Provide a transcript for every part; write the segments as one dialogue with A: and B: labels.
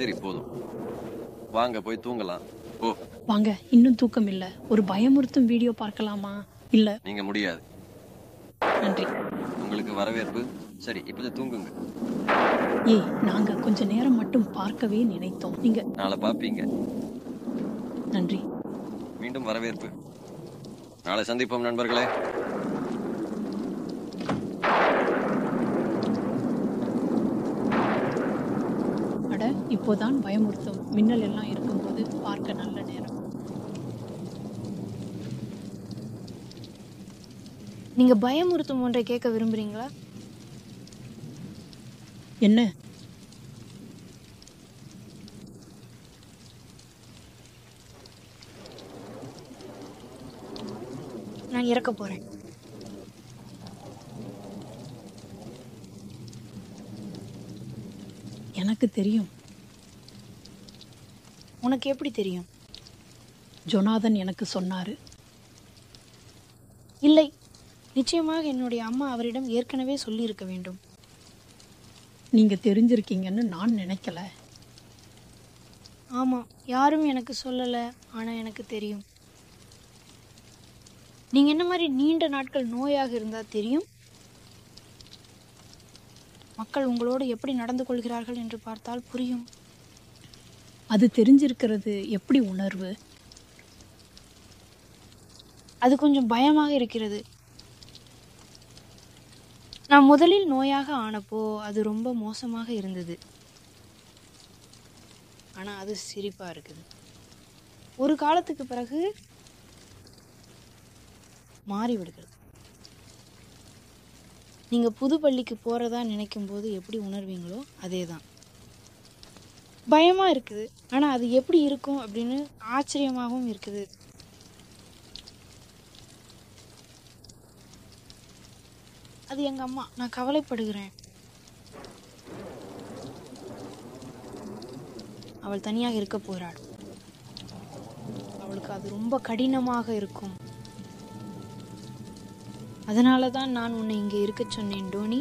A: சரி போதும் வாங்க போய் தூங்கலாம் ஓ
B: வாங்க இன்னும் தூக்கம் இல்ல ஒரு பயமுறுத்தும் வீடியோ பார்க்கலாமா இல்ல
A: நீங்க முடியாது
B: நன்றி
A: உங்களுக்கு வரவேற்பு சரி இப்போது தூங்குங்க
B: ஏய் நாங்க கொஞ்ச நேரம் மட்டும் பார்க்கவே நினைத்தோம் நீங்க
A: நாளை பார்ப்பீங்க
B: நன்றி
A: மீண்டும் வரவேற்பு நாளை சந்திப்போம் நண்பர்களே
B: அட இப்போதான் பயமுறுத்தும் மின்னல் எல்லாம் இருக்கும்போது பார்க்க நல்ல நேரம்
C: நீங்க பயமுறுத்தும் ஒன்றை கேட்க விரும்புறீங்களா
B: என்ன
C: நான் இறக்க போறேன்
B: எனக்கு தெரியும்
C: உனக்கு எப்படி தெரியும்
B: ஜொனாதன் எனக்கு சொன்னாரு
C: இல்லை நிச்சயமாக என்னுடைய அம்மா அவரிடம் ஏற்கனவே சொல்லியிருக்க வேண்டும்
B: நீங்க தெரிஞ்சிருக்கீங்கன்னு நான் நினைக்கல
C: ஆமாம் யாரும் எனக்கு சொல்லலை ஆனால் எனக்கு தெரியும் நீங்கள் என்ன மாதிரி நீண்ட நாட்கள் நோயாக இருந்தால் தெரியும் மக்கள் உங்களோடு எப்படி நடந்து கொள்கிறார்கள் என்று பார்த்தால் புரியும்
B: அது தெரிஞ்சிருக்கிறது எப்படி உணர்வு
C: அது கொஞ்சம் பயமாக இருக்கிறது நான் முதலில் நோயாக ஆனப்போ அது ரொம்ப மோசமாக இருந்தது ஆனால் அது சிரிப்பாக இருக்குது ஒரு காலத்துக்கு பிறகு மாறிவிடுகிறது நீங்கள் புது பள்ளிக்கு போகிறதா நினைக்கும் போது எப்படி உணர்வீங்களோ அதே தான் பயமாக இருக்குது ஆனால் அது எப்படி இருக்கும் அப்படின்னு ஆச்சரியமாகவும் இருக்குது அது எங்க அம்மா நான் கவலைப்படுகிறேன் அவள் தனியாக இருக்க போறாள் அவளுக்கு அது ரொம்ப கடினமாக இருக்கும் அதனால தான் நான் உன்னை இங்கே இருக்க சொன்னேன் டோனி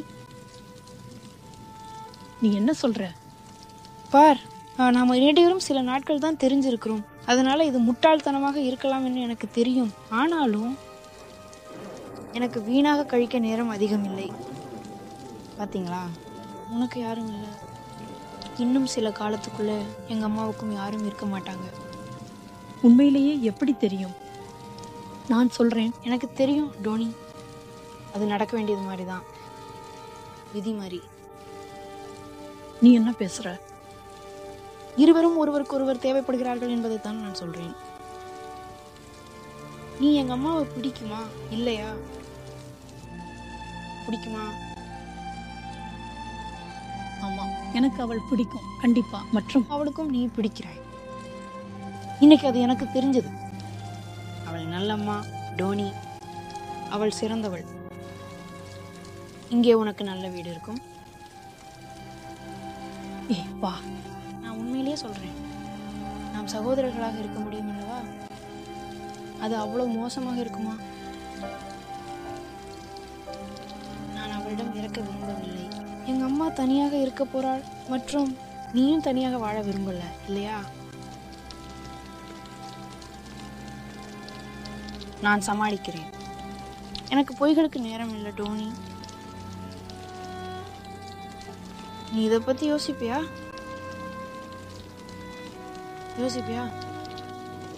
B: நீ என்ன சொல்ற
C: பார் ஆ, நாம இரண்டு சில நாட்கள் தான் தெரிஞ்சிருக்கிறோம் அதனால இது முட்டாள்தனமாக இருக்கலாம் என்று எனக்கு தெரியும் ஆனாலும் எனக்கு வீணாக கழிக்க நேரம் அதிகம் இல்லை பாத்தீங்களா உனக்கு யாரும் இல்லை இன்னும் சில காலத்துக்குள்ள எங்க அம்மாவுக்கும் யாரும் இருக்க மாட்டாங்க
B: உண்மையிலேயே எப்படி தெரியும் நான் சொல்றேன்
C: எனக்கு தெரியும் டோனி அது நடக்க வேண்டியது மாதிரி தான் விதி மாதிரி
B: நீ என்ன பேசுற
C: இருவரும் ஒருவருக்கொருவர் தேவைப்படுகிறார்கள் என்பதைத்தான் நான் சொல்றேன் நீ எங்க அம்மாவை பிடிக்குமா இல்லையா பிடிக்குமா
B: ஆமா எனக்கு அவள் பிடிக்கும் கண்டிப்பா மற்றும்
C: அவளுக்கும் நீ பிடிக்கிறாய் இன்னைக்கு அது எனக்கு தெரிஞ்சது அவள் நல்லம்மா டோனி அவள் சிறந்தவள் இங்கே உனக்கு நல்ல வீடு இருக்கும்
B: ஏ வா
C: நான் உண்மையிலேயே சொல்றேன் நாம் சகோதரர்களாக இருக்க முடியும் அல்லவா அது அவ்வளவு மோசமாக இருக்குமா நான் அவளிடம் இறக்க விரும்பவில்லை எங்க அம்மா தனியாக இருக்க போறாள் மற்றும் நீயும் தனியாக வாழ விரும்பல இல்லையா நான் சமாளிக்கிறேன் எனக்கு பொய்களுக்கு நேரம் இல்லை டோனி நீ இதை பத்தி யோசிப்பியா யோசிப்பியா